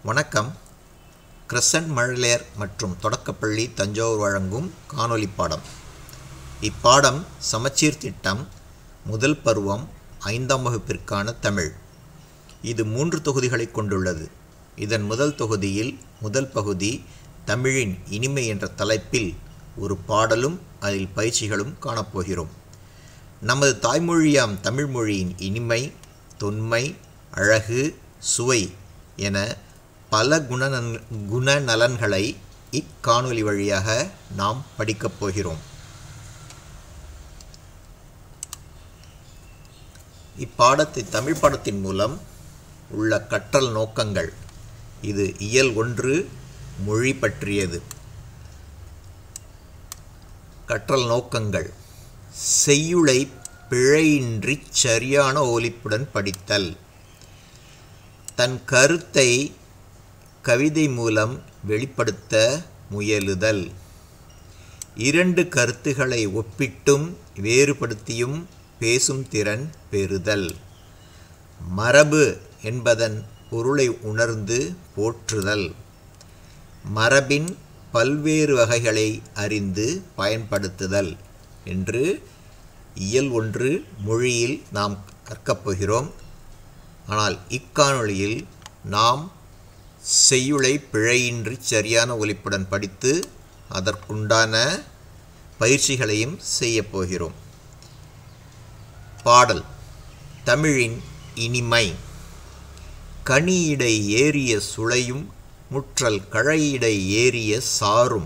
வணக்கம் கிரசன்ட் மழலையர் மற்றும் தொடக்கப்பள்ளி தஞ்சாவூர் வழங்கும் காணொளி பாடம் இப்பாடம் சமச்சீர் திட்டம் முதல் பருவம் ஐந்தாம் வகுப்பிற்கான தமிழ் இது மூன்று தொகுதிகளை கொண்டுள்ளது இதன் முதல் தொகுதியில் முதல் பகுதி தமிழின் இனிமை என்ற தலைப்பில் ஒரு பாடலும் அதில் பயிற்சிகளும் காணப்போகிறோம் நமது தாய்மொழியாம் தமிழ் மொழியின் இனிமை தொன்மை அழகு சுவை என பல குணநன் குணநலன்களை இக்காணொலி வழியாக நாம் படிக்கப் போகிறோம் இப்பாடத்தை தமிழ் பாடத்தின் மூலம் உள்ள கற்றல் நோக்கங்கள் இது இயல் ஒன்று மொழி பற்றியது கற்றல் நோக்கங்கள் செய்யுளை பிழையின்றி சரியான ஒலிப்புடன் படித்தல் தன் கருத்தை கவிதை மூலம் வெளிப்படுத்த முயலுதல் இரண்டு கருத்துக்களை ஒப்பிட்டும் வேறுபடுத்தியும் பேசும் திறன் பெறுதல் மரபு என்பதன் பொருளை உணர்ந்து போற்றுதல் மரபின் பல்வேறு வகைகளை அறிந்து பயன்படுத்துதல் என்று இயல் ஒன்று மொழியில் நாம் கற்கப் போகிறோம் ஆனால் இக்காணொளியில் நாம் செய்யுளை பிழையின்றி சரியான ஒலிப்புடன் படித்து அதற்குண்டான பயிற்சிகளையும் செய்யப் போகிறோம் பாடல் தமிழின் இனிமை கனியிடை ஏறிய சுளையும் முற்றல் கழையிடை ஏறிய சாரும்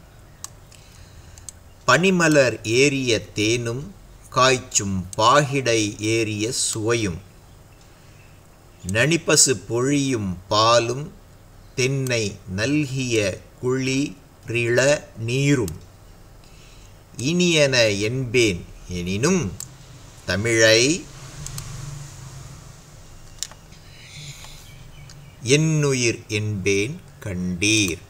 பனிமலர் ஏறிய தேனும் காய்ச்சும் பாகிடை ஏறிய சுவையும் நனிப்பசு பொழியும் பாலும் தென்னை நல்கிய குழி ரிள நீரும் இனியன என்பேன் எனினும் தமிழை என்னுயிர் என்பேன் கண்டீர்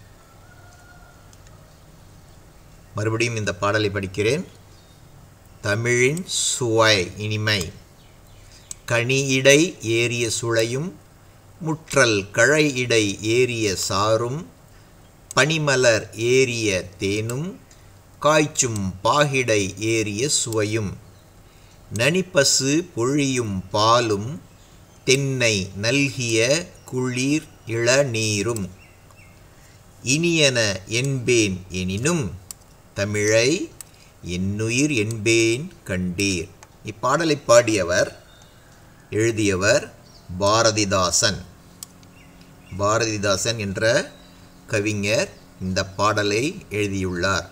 மறுபடியும் இந்த பாடலை படிக்கிறேன் தமிழின் சுவை இனிமை கனியிடை ஏறிய சுளையும் முற்றல் கழை இடை ஏறிய சாரும் பனிமலர் ஏறிய தேனும் காய்ச்சும் பாகிடை ஏறிய சுவையும் நனிப்பசு பொழியும் பாலும் தென்னை நல்கிய குளிர் இளநீரும் இனியன என்பேன் எனினும் தமிழை என்னுயிர் என்பேன் கண்டீர் இப்பாடலை பாடியவர் எழுதியவர் பாரதிதாசன் பாரதிதாசன் என்ற கவிஞர் இந்த பாடலை எழுதியுள்ளார்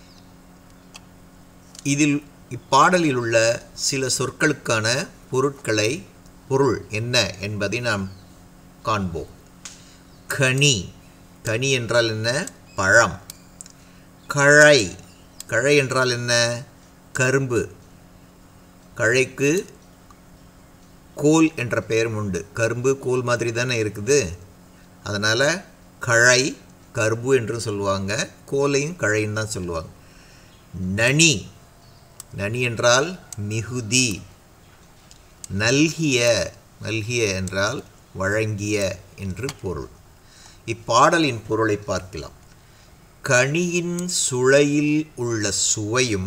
இதில் இப்பாடலில் உள்ள சில சொற்களுக்கான பொருட்களை பொருள் என்ன என்பதை நாம் காண்போம் கனி கனி என்றால் என்ன பழம் கழை கழை என்றால் என்ன கரும்பு கழைக்கு கோல் என்ற பெயரும் உண்டு கரும்பு கோல் மாதிரி தானே இருக்குது அதனால் கழை கரும்பு என்று சொல்லுவாங்க கோலையும் கழைன்னு தான் சொல்லுவாங்க நனி நனி என்றால் மிகுதி நல்கிய நல்கிய என்றால் வழங்கிய என்று பொருள் இப்பாடலின் பொருளை பார்க்கலாம் கனியின் சுளையில் உள்ள சுவையும்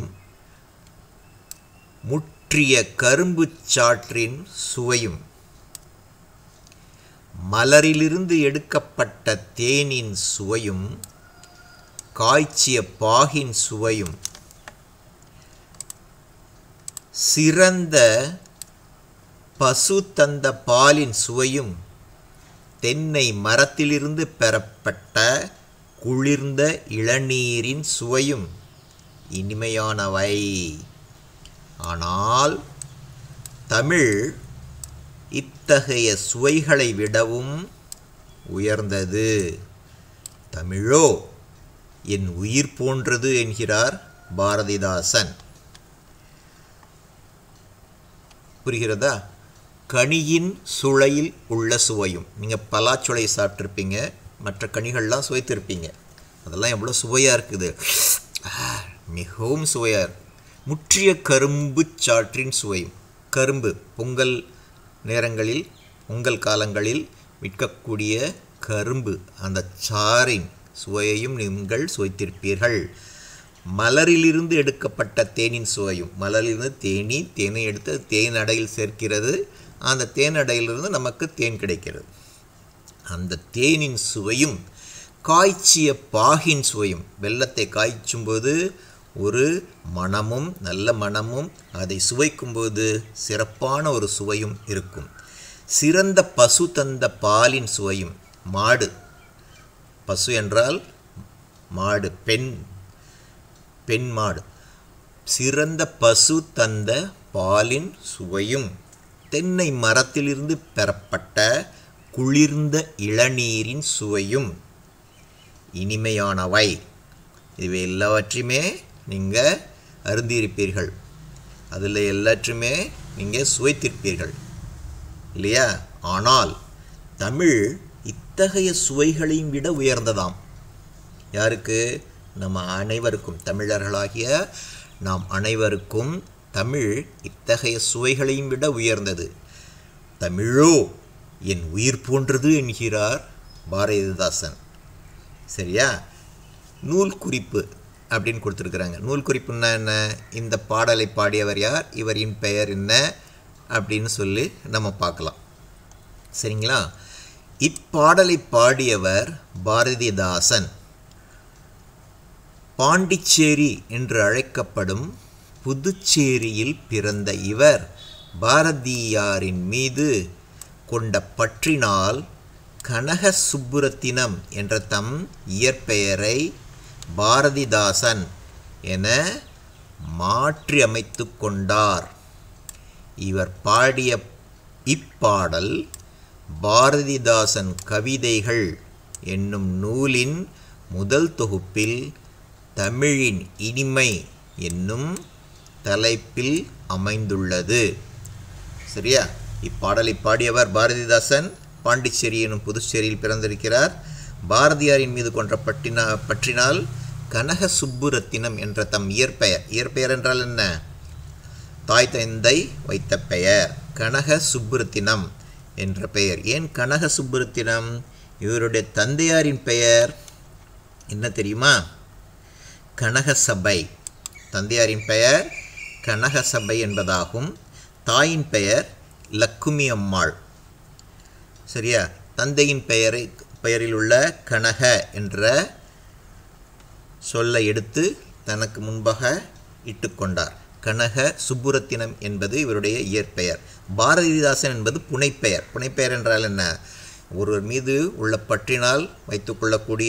முற்றிய கரும்பு சாற்றின் சுவையும் மலரிலிருந்து எடுக்கப்பட்ட தேனின் சுவையும் காய்ச்சிய பாகின் சுவையும் சிறந்த பசு தந்த பாலின் சுவையும் தென்னை மரத்திலிருந்து பெறப்பட்ட குளிர்ந்த இளநீரின் சுவையும் இனிமையானவை ஆனால் தமிழ் இத்தகைய சுவைகளை விடவும் உயர்ந்தது தமிழோ என் உயிர் போன்றது என்கிறார் பாரதிதாசன் புரிகிறதா கனியின் சுளையில் உள்ள சுவையும் நீங்கள் பலாச்சுளை சாப்பிட்ருப்பீங்க மற்ற கனிகள்லாம் சுவைத்திருப்பீங்க அதெல்லாம் எவ்வளோ சுவையாக இருக்குது மிகவும் சுவையாக இருக்கு முற்றிய கரும்பு சாற்றின் சுவையும் கரும்பு பொங்கல் நேரங்களில் பொங்கல் காலங்களில் விற்கக்கூடிய கரும்பு அந்த சாறின் சுவையையும் நீங்கள் சுவைத்திருப்பீர்கள் மலரிலிருந்து எடுக்கப்பட்ட தேனின் சுவையும் மலரிலிருந்து தேனி தேனை எடுத்து தேன் அடையில் சேர்க்கிறது அந்த தேன் அடையிலிருந்து நமக்கு தேன் கிடைக்கிறது அந்த தேனின் சுவையும் காய்ச்சிய பாகின் சுவையும் வெள்ளத்தை காய்ச்சும்போது ஒரு மணமும் நல்ல மணமும் அதை சுவைக்கும்போது சிறப்பான ஒரு சுவையும் இருக்கும் சிறந்த பசு தந்த பாலின் சுவையும் மாடு பசு என்றால் மாடு பெண் பெண் மாடு சிறந்த பசு தந்த பாலின் சுவையும் தென்னை மரத்திலிருந்து பெறப்பட்ட குளிர்ந்த இளநீரின் சுவையும் இனிமையானவை இவை எல்லாவற்றையுமே நீங்கள் அருந்தியிருப்பீர்கள் அதில் எல்லாற்றுமே நீங்கள் சுவைத்திருப்பீர்கள் இல்லையா ஆனால் தமிழ் இத்தகைய சுவைகளையும் விட உயர்ந்ததாம் யாருக்கு நம்ம அனைவருக்கும் தமிழர்களாகிய நாம் அனைவருக்கும் தமிழ் இத்தகைய சுவைகளையும் விட உயர்ந்தது தமிழோ என் உயிர் போன்றது என்கிறார் பாரதிதாசன் சரியா நூல் குறிப்பு அப்படின்னு கொடுத்துருக்குறாங்க நூல் குறிப்புன்னா என்ன இந்த பாடலை பாடியவர் யார் இவரின் பெயர் என்ன அப்படின்னு சொல்லி நம்ம பார்க்கலாம் சரிங்களா இப்பாடலை பாடியவர் பாரதிதாசன் பாண்டிச்சேரி என்று அழைக்கப்படும் புதுச்சேரியில் பிறந்த இவர் பாரதியாரின் மீது கொண்ட பற்றினால் கனக சுப்புரத்தினம் என்ற தம் இயற்பெயரை பாரதிதாசன் என மாற்றி அமைத்து கொண்டார் இவர் பாடிய இப்பாடல் பாரதிதாசன் கவிதைகள் என்னும் நூலின் முதல் தொகுப்பில் தமிழின் இனிமை என்னும் தலைப்பில் அமைந்துள்ளது சரியா இப்பாடலை பாடியவர் பாரதிதாசன் பாண்டிச்சேரி எனும் புதுச்சேரியில் பிறந்திருக்கிறார் பாரதியாரின் மீது கொன்ற பட்டினா பற்றினால் கனக சுப்புரத்தினம் என்ற தம் இயற்பெயர் இயற்பெயர் என்றால் என்ன தாய் தந்தை வைத்த பெயர் கனக சுப்புரத்தினம் என்ற பெயர் ஏன் கனக சுப்புரத்தினம் இவருடைய தந்தையாரின் பெயர் என்ன தெரியுமா கனகசபை தந்தையாரின் பெயர் கனகசபை என்பதாகும் தாயின் பெயர் லக்குமி அம்மாள் சரியா தந்தையின் பெயரை பெயரில் உள்ள கனக என்ற சொல்லை எடுத்து தனக்கு முன்பாக இட்டுக்கொண்டார் கனக சுப்புரத்தினம் என்பது இவருடைய இயற்பெயர் பாரதிதாசன் என்பது புனைப்பெயர் புனைப்பெயர் என்றால் என்ன ஒருவர் மீது உள்ள பற்றினால் வைத்துக்கொள்ளக்கூடிய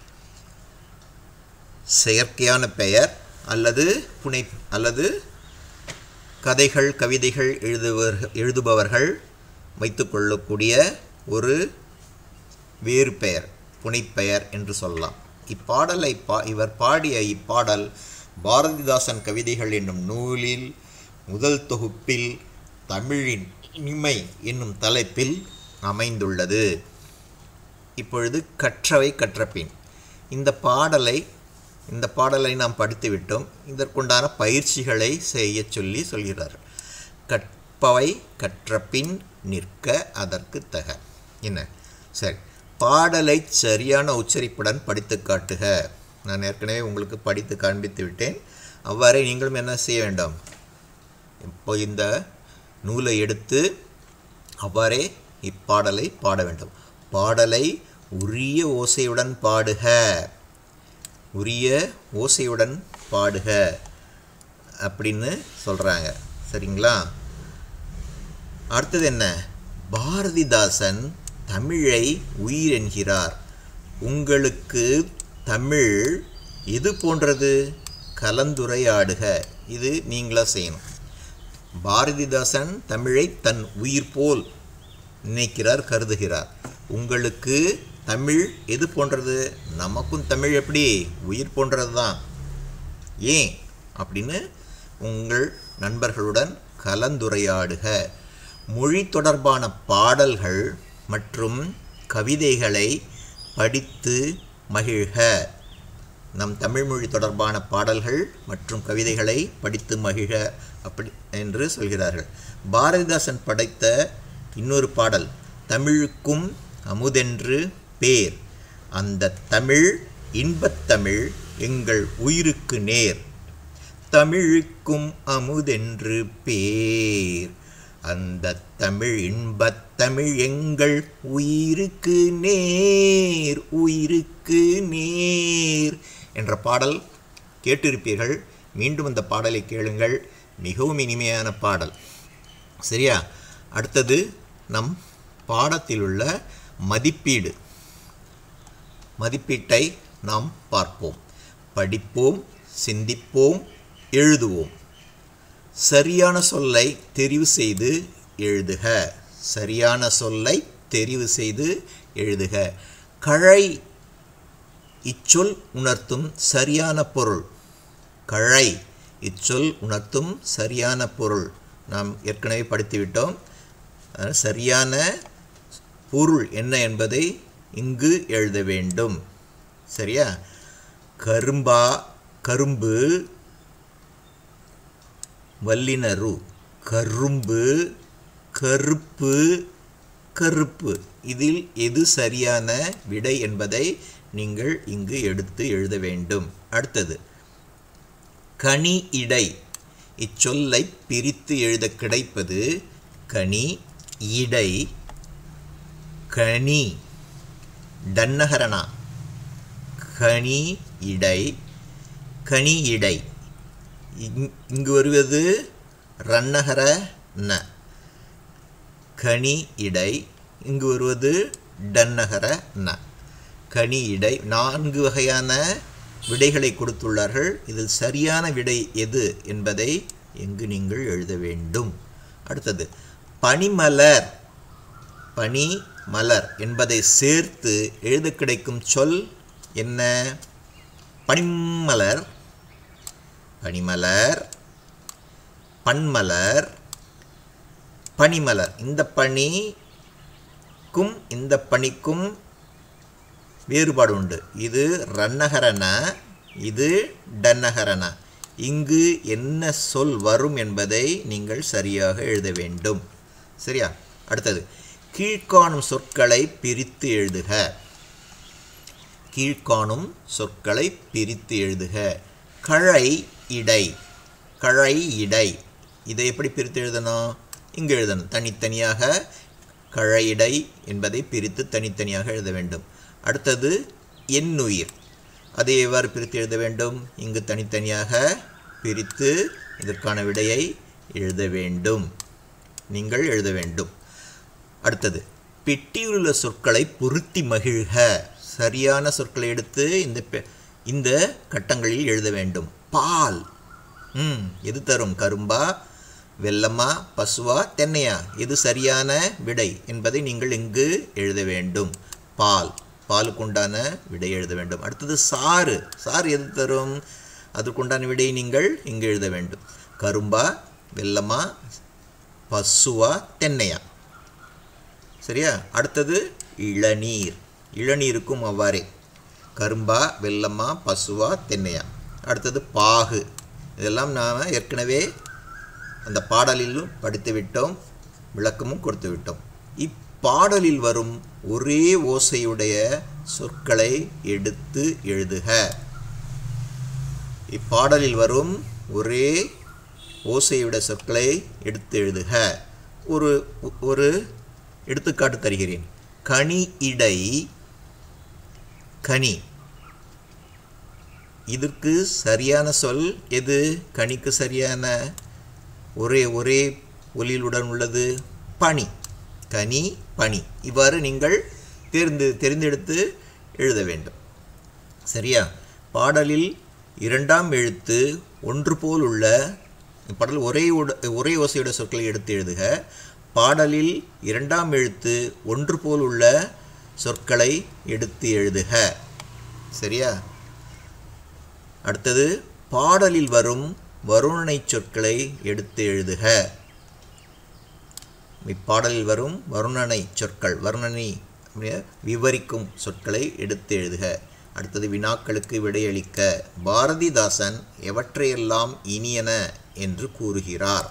செயற்கையான பெயர் அல்லது புனை அல்லது கதைகள் கவிதைகள் எழுதுவர் எழுதுபவர்கள் வைத்துக்கொள்ளக்கூடிய ஒரு வேறு பெயர் புனைப்பெயர் என்று சொல்லலாம் இப்பாடலை பா இவர் பாடிய இப்பாடல் பாரதிதாசன் கவிதைகள் என்னும் நூலில் முதல் தொகுப்பில் தமிழின் இனிமை என்னும் தலைப்பில் அமைந்துள்ளது இப்பொழுது கற்றவை கற்றபின் இந்த பாடலை இந்த பாடலை நாம் படித்துவிட்டோம் இதற்குண்டான பயிற்சிகளை செய்ய சொல்லி சொல்கிறார் கற்பவை கற்றபின் நிற்க அதற்கு தக என்ன சரி பாடலை சரியான உச்சரிப்புடன் படித்து காட்டுக நான் ஏற்கனவே உங்களுக்கு படித்து காண்பித்து விட்டேன் அவ்வாறே நீங்களும் என்ன செய்ய வேண்டும் இப்போ இந்த நூலை எடுத்து அவ்வாறே இப்பாடலை பாட வேண்டும் பாடலை உரிய ஓசையுடன் பாடுக உரிய ஓசையுடன் பாடுக அப்படின்னு சொல்கிறாங்க சரிங்களா அடுத்தது என்ன பாரதிதாசன் தமிழை உயிர் என்கிறார் உங்களுக்கு தமிழ் எது போன்றது கலந்துரையாடுக இது நீங்களா செய்யணும் பாரதிதாசன் தமிழை தன் உயிர் போல் நினைக்கிறார் கருதுகிறார் உங்களுக்கு தமிழ் எது போன்றது நமக்கும் தமிழ் எப்படி உயிர் போன்றது தான் ஏன் அப்படின்னு உங்கள் நண்பர்களுடன் கலந்துரையாடுக மொழி தொடர்பான பாடல்கள் மற்றும் கவிதைகளை படித்து மகிழ்க நம் தமிழ் மொழி தொடர்பான பாடல்கள் மற்றும் கவிதைகளை படித்து மகிழ அப்படி என்று சொல்கிறார்கள் பாரதிதாசன் படைத்த இன்னொரு பாடல் தமிழுக்கும் அமுதென்று பேர் அந்த தமிழ் இன்பத்தமிழ் எங்கள் உயிருக்கு நேர் தமிழுக்கும் அமுதென்று பேர் அந்த தமிழ் இன்பத்தமிழ் எங்கள் உயிருக்கு நேர் உயிருக்கு நேர் என்ற பாடல் கேட்டிருப்பீர்கள் மீண்டும் அந்த பாடலை கேளுங்கள் மிகவும் இனிமையான பாடல் சரியா அடுத்தது நம் பாடத்தில் உள்ள மதிப்பீடு மதிப்பீட்டை நாம் பார்ப்போம் படிப்போம் சிந்திப்போம் எழுதுவோம் சரியான சொல்லை தெரிவு செய்து எழுதுக சரியான சொல்லை தெரிவு செய்து எழுதுக கழை இச்சொல் உணர்த்தும் சரியான பொருள் கழை இச்சொல் உணர்த்தும் சரியான பொருள் நாம் ஏற்கனவே படித்துவிட்டோம் அஹ், சரியான பொருள் என்ன என்பதை இங்கு எழுத வேண்டும் சரியா கரும்பா கரும்பு வல்லினரு கரும்பு கருப்பு கருப்பு இதில் எது சரியான விடை என்பதை நீங்கள் இங்கு எடுத்து எழுத வேண்டும் அடுத்தது கனி இடை இச்சொல்லை பிரித்து எழுத கிடைப்பது கனி இடை கனி டன்னகரணா கனி இடை கனி இடை இங்- இங்கு வருவது ரன்னகர ந கனி இடை இங்கு வருவது டன்னகர ந கனி இடை நான்கு வகையான விடைகளை கொடுத்துள்ளார்கள் இதில் சரியான விடை எது என்பதை எங்கு நீங்கள் எழுத வேண்டும் அடுத்தது பனிமலர் பனி மலர் என்பதை சேர்த்து எழுத கிடைக்கும் சொல் என்ன பனிமலர் பனிமலர் பன்மலர் பனிமலர் இந்த பனிக்கும் இந்த பனிக்கும் வேறுபாடு உண்டு இது ரன்னகரன இது டன்னகரன இங்கு என்ன சொல் வரும் என்பதை நீங்கள் சரியாக எழுத வேண்டும் சரியா அடுத்தது கீழ்காணும் சொற்களை பிரித்து எழுதுக கீழ்காணும் சொற்களை பிரித்து எழுதுக கழை இடை கழை இடை இதை எப்படி பிரித்து எழுதணும் இங்கு எழுதணும் தனித்தனியாக கழை இடை என்பதை பிரித்து தனித்தனியாக எழுத வேண்டும் அடுத்தது எண்ணுயிர் அதை எவ்வாறு பிரித்து எழுத வேண்டும் இங்கு தனித்தனியாக பிரித்து இதற்கான விடையை எழுத வேண்டும் நீங்கள் எழுத வேண்டும் அடுத்தது பெட்டியில் உள்ள சொற்களை பொருத்தி மகிழ்க சரியான சொற்களை எடுத்து இந்த பெ- இந்த கட்டங்களில் எழுத வேண்டும் பால் ம் எது தரும் கரும்பா வெல்லமா பசுவா தென்னையா எது சரியான விடை என்பதை நீங்கள் இங்கு எழுத வேண்டும் பால் பாலுக்குண்டான விடை எழுத வேண்டும் அடுத்தது சாறு சாறு எது தரும் அதற்குண்டான விடையை நீங்கள் இங்கு எழுத வேண்டும் கரும்பா வெல்லமா பசுவா தென்னையா சரியா அடுத்தது இளநீர் இளநீருக்கும் அவ்வாறே கரும்பா வெல்லமா பசுவா தென்னையா அடுத்தது பாகு இதெல்லாம் நாம் ஏற்கனவே அந்த பாடலிலும் படித்து விட்டோம் விளக்கமும் கொடுத்து விட்டோம் இப்பாடலில் வரும் ஒரே ஓசையுடைய சொற்களை எடுத்து எழுதுக இப்பாடலில் வரும் ஒரே ஓசையுடைய சொற்களை எடுத்து எழுதுக ஒரு ஒரு எடுத்துக்காட்டு தருகிறேன் கனி இடை கனி இதற்கு சரியான சொல் எது கனிக்கு சரியான ஒரே ஒரே ஒலியுடன் உள்ளது பனி கனி பனி இவ்வாறு நீங்கள் தேர்ந்து தெரிந்தெடுத்து எழுத வேண்டும் சரியா பாடலில் இரண்டாம் எழுத்து ஒன்று போல் உள்ள பாடல் ஒரே உட- ஒரே ஓசையோட சொற்களை எடுத்து எழுதுக பாடலில் இரண்டாம் எழுத்து ஒன்று போல் உள்ள சொற்களை எடுத்து எழுதுக சரியா அடுத்தது பாடலில் வரும் வருணனை சொற்களை எடுத்து எழுதுக இப்பாடலில் வரும் வருணனை சொற்கள் வருணனை அப்படியே விவரிக்கும் சொற்களை எடுத்து எழுதுக அடுத்தது வினாக்களுக்கு விடையளிக்க பாரதிதாசன் எவற்றையெல்லாம் இனியன என்று கூறுகிறார்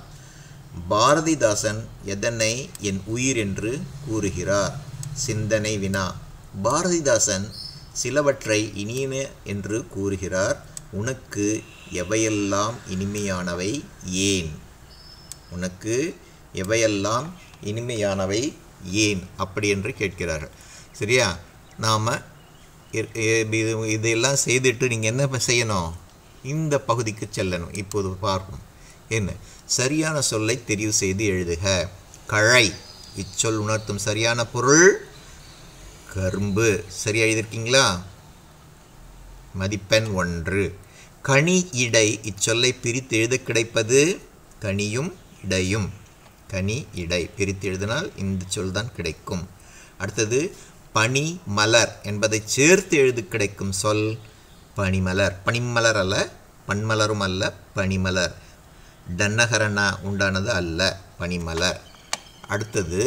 பாரதிதாசன் எதனை என் உயிர் என்று கூறுகிறார் சிந்தனை வினா பாரதிதாசன் சிலவற்றை இனியன என்று கூறுகிறார் உனக்கு எவையெல்லாம் இனிமையானவை ஏன் உனக்கு எவையெல்லாம் இனிமையானவை ஏன் அப்படி என்று கேட்கிறார்கள் சரியா நாம் இது இதெல்லாம் செய்துட்டு நீங்கள் என்ன இப்ப செய்யணும் இந்த பகுதிக்கு செல்லணும் இப்போது பார்ப்போம் என்ன சரியான சொல்லை தெரிவு செய்து எழுதுக கழை இச்சொல் உணர்த்தும் சரியான பொருள் கரும்பு சரியா எழுதியிருக்கீங்களா மதிப்பெண் ஒன்று கனி இடை இச்சொல்லை பிரித்து எழுத கிடைப்பது கனியும் இடையும் கனி இடை பிரித்து எழுதினால் இந்த சொல் தான் கிடைக்கும் அடுத்தது பனி மலர் என்பதை சேர்த்து எழுது கிடைக்கும் சொல் பனிமலர் பனிமலர் அல்ல பன்மலரும் அல்ல பனிமலர் டன்னகரனா உண்டானது அல்ல பனிமலர் அடுத்தது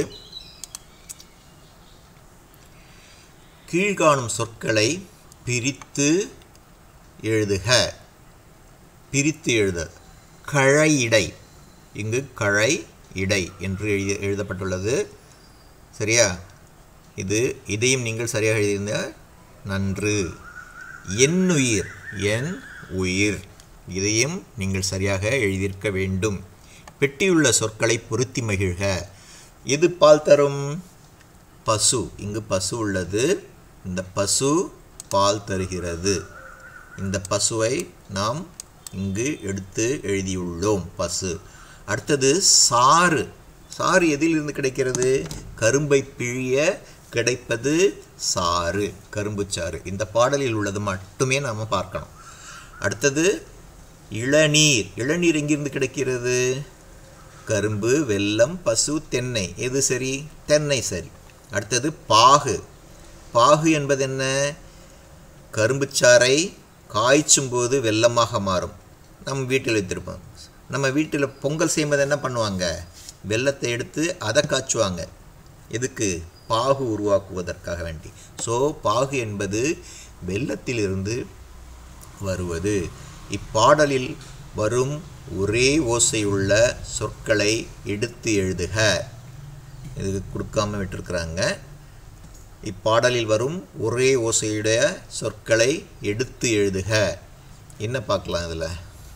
கீழ்காணும் சொற்களை பிரித்து எழுதுக பிரித்து எழுத கழை இடை இங்கு கழை இடை என்று எழுதி எழுதப்பட்டுள்ளது சரியா இது இதையும் நீங்கள் சரியாக எழுதியிருந்தால் நன்று என்னுயிர் என் உயிர் இதையும் நீங்கள் சரியாக எழுதியிருக்க வேண்டும் பெட்டியுள்ள சொற்களை பொருத்தி மகிழ்க எது பால் தரும் பசு இங்கு பசு உள்ளது இந்த பசு பால் தருகிறது இந்த பசுவை நாம் இங்கு எடுத்து எழுதியுள்ளோம் பசு அடுத்தது சாறு சாறு எதிலிருந்து கிடைக்கிறது கரும்பை பிழிய கிடைப்பது சாறு கரும்பு சாறு இந்த பாடலில் உள்ளது மட்டுமே நாம் பார்க்கணும் அடுத்தது இளநீர் இளநீர் எங்கிருந்து கிடைக்கிறது கரும்பு வெல்லம் பசு தென்னை எது சரி தென்னை சரி அடுத்தது பாகு பாகு என்பது என்ன கரும்புச்சாறை காய்ச்சும் போது வெல்லமாக மாறும் நம்ம வீட்டில் வைத்திருப்போம் நம்ம வீட்டில் பொங்கல் செய்யும்போது என்ன பண்ணுவாங்க வெல்லத்தை எடுத்து அதை காய்ச்சுவாங்க எதுக்கு பாகு உருவாக்குவதற்காக வேண்டி ஸோ பாகு என்பது வெல்லத்திலிருந்து வருவது இப்பாடலில் வரும் ஒரே ஓசையுள்ள சொற்களை எடுத்து எழுதுக இது கொடுக்காம விட்டுருக்குறாங்க இப்பாடலில் வரும் ஒரே ஓசையுடைய சொற்களை எடுத்து எழுதுக என்ன பார்க்கலாம் இதில்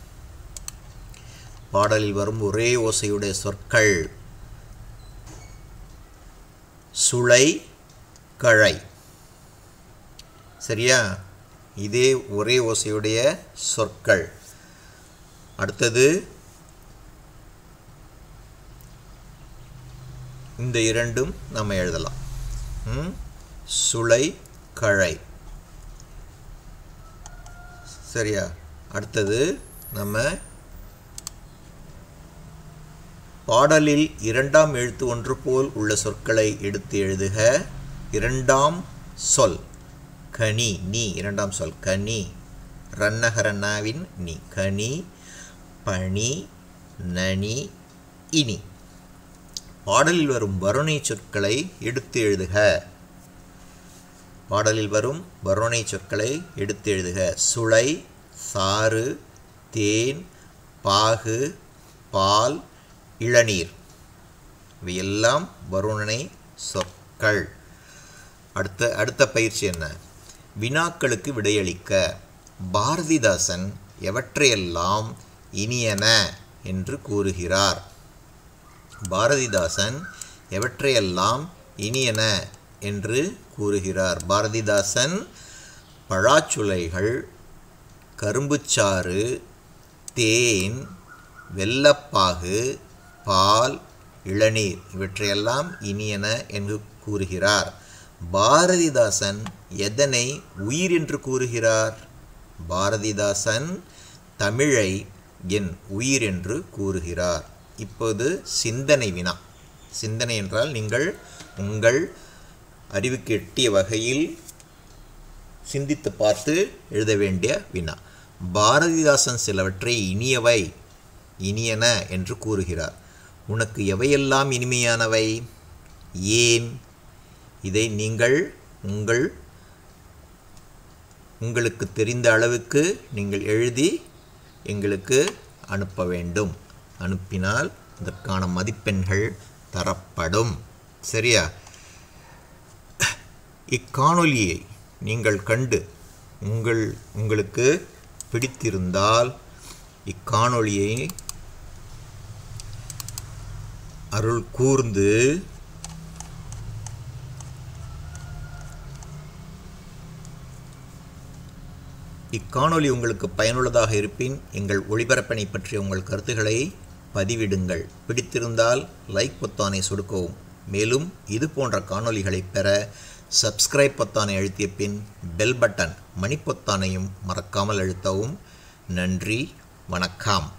பாடலில் வரும் ஒரே ஓசையுடைய சொற்கள் சுளை கழை சரியா இதே ஒரே ஓசையுடைய சொற்கள் அடுத்தது இந்த இரண்டும் நம்ம எழுதலாம் ம்? சுளை கழை சரியா அடுத்தது நம்ம பாடலில் இரண்டாம் எழுத்து ஒன்று போல் உள்ள சொற்களை எடுத்து எழுதுக இரண்டாம் சொல் கனி நீ இரண்டாம் சொல் கனி ரன்னகரண்ணாவின் நீ கனி பனி நனி இனி பாடலில் வரும் வருணை சொற்களை எடுத்து எழுதுக பாடலில் வரும் வருணை சொற்களை எடுத்து எழுதுக சுளை சாறு தேன் பாகு பால் இளநீர் இவையெல்லாம் வருணனை சொற்கள் அடுத்த அடுத்த பயிற்சி என்ன வினாக்களுக்கு விடையளிக்க பாரதிதாசன் எவற்றையெல்லாம் இனியன என்று கூறுகிறார் பாரதிதாசன் எவற்றையெல்லாம் இனியன என்று கூறுகிறார் பாரதிதாசன் பழாச்சுளைகள் கரும்புச்சாறு தேன் வெல்லப்பாகு பால் இளநீர் இவற்றையெல்லாம் இனியன என்று கூறுகிறார் பாரதிதாசன் எதனை உயிர் என்று கூறுகிறார் பாரதிதாசன் தமிழை என் உயிர் என்று கூறுகிறார் இப்போது சிந்தனை வினா சிந்தனை என்றால் நீங்கள் உங்கள் அறிவுக்கு எட்டிய வகையில் சிந்தித்து பார்த்து எழுத வேண்டிய வினா பாரதிதாசன் சிலவற்றை இனியவை இனியன என்று கூறுகிறார் உனக்கு எவையெல்லாம் இனிமையானவை ஏன் இதை நீங்கள் உங்கள் உங்களுக்கு தெரிந்த அளவுக்கு நீங்கள் எழுதி எங்களுக்கு அனுப்ப வேண்டும் அனுப்பினால் இதற்கான மதிப்பெண்கள் தரப்படும் சரியா இக்காணொலியை நீங்கள் கண்டு உங்கள் உங்களுக்கு பிடித்திருந்தால் இக்காணொளியை அருள் கூர்ந்து இக்காணொளி உங்களுக்கு பயனுள்ளதாக இருப்பின் எங்கள் ஒளிபரப்பனை பற்றிய உங்கள் கருத்துக்களை பதிவிடுங்கள் பிடித்திருந்தால் லைக் பொத்தானை சொடுக்கவும் மேலும் இது போன்ற காணொளிகளை பெற சப்ஸ்கிரைப் பொத்தானை அழுத்திய பின் பெல் பட்டன் மணி பொத்தானையும் மறக்காமல் அழுத்தவும் நன்றி வணக்கம்